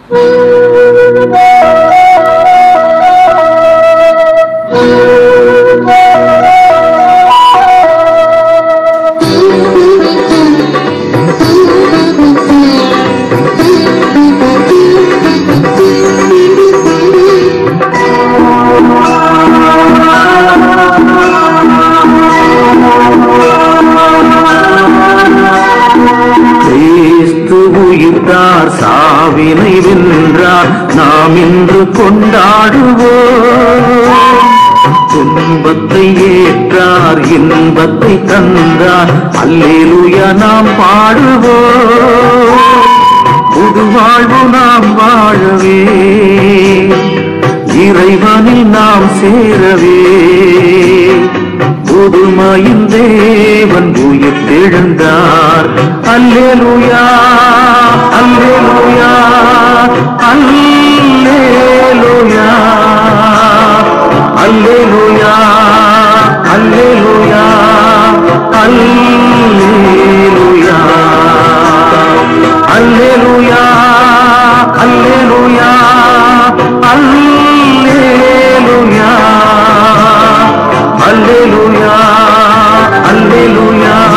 கிறிஸ்து உயிர்த்தார் சாவினை வென்றார் நாம் இன்று கொண்டாடுவோம் துன்பத்தை ஏற்றார் இன்பத்தை தந்தார் அல்லேலூயா நாம் பாடுவோம் புது வாழ்வு நாம் வாழவே இறைவனில் நாம் சேரவே புதுமையின் தேவன் உயிர் தெழுந்தார் அல்லேலூயா அல்லேலூயா அல்லேலூயா அல்லேலூயா அல்லேலூயா அல்லேலூயா அல்லேலூயா அல்லேலூயா அல்லேலூயா அல்லேலூயா அல்லேலூயா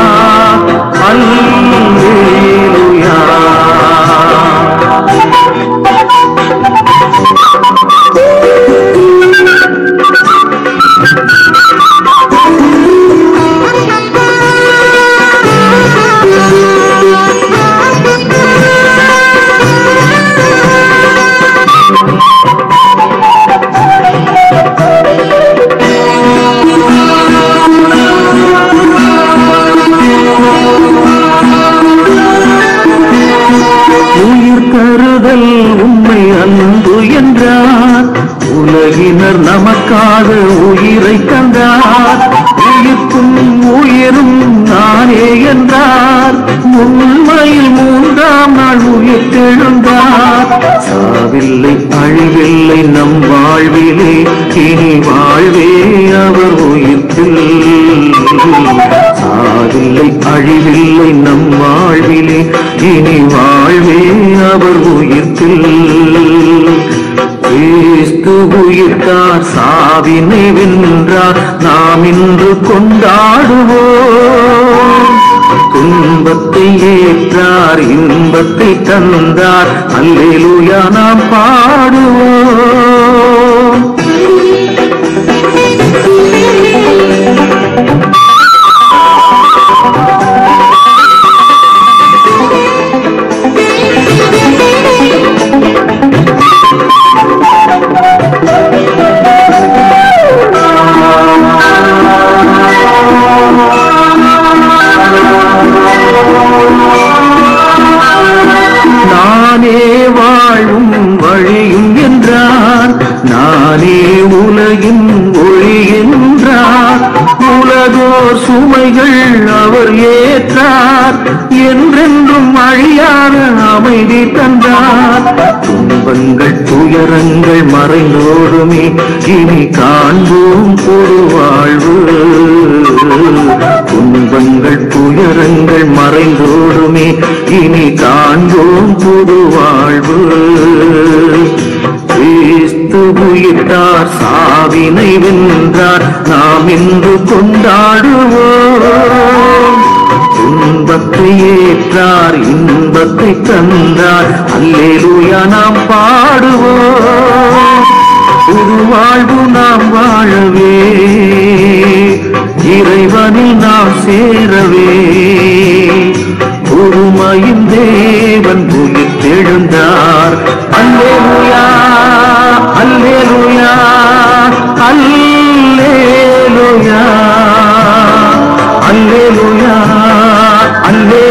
அல்லேலூயா உயிர் தருதல் உண்மை அன்பு என்றார் உலகினர் நமக்காக உயிரை தந்தார் உயிர்க்கும் உயிரும் நானே என்றார் உண்மையில் மூன்றாம் நாள் உயிர் தெழுந்தார் சாவில்லை அழிவில்லை நம் வாழ்விலே இனி வாழ்வே அவர் உயிர்த்தில் சாவில்லை அழிவில்லை நம் வாழ்விலே இனி வாழ்வே அவர் உயிர்த்தில் கிறிஸ்து உயிர்த்தார் சாவினை வென்றார் நாம் இன்று கொண்டாடுவோம் துன்பத்தை ஏற்றார் இன்பத்தை தந்தார் அல்லேலூயா நாம் பாடுவோம் நானே வாழும் வழியும் என்றார் நானே உலகின் ஒளி என்றார் உலகோர் சுமைகள் அவர் ஏற்றார் என்றென்றும் அழியாத அமைதி தந்தார் துன்பங்கள் துயரங்கள் மறைந்தோடுமே இனி காண்போம் ஒரு வாழ்வு துன்பங்கள் துயரங்கள் மறைந்தோடுமே இனி காண்போம் புது வாழ்வு கிறிஸ்து உயிர்த்தார் சாவினை வென்றார் நாம் இன்று கொண்டாடுவோம் துன்பத்தை ஏற்றார் இன்பத்தை தந்தார் அல்லேலூயா நாம் பாடுவோம் புது வாழ்வு நாம் வாழவே இறைவனில் நாம் சேரவே பொறுமையின் தேவன் உயிர் தெழுந்தார் அல்லேலூயா அல்லேலூயா அல்லேலூயா அல்லேலூயா அல்லே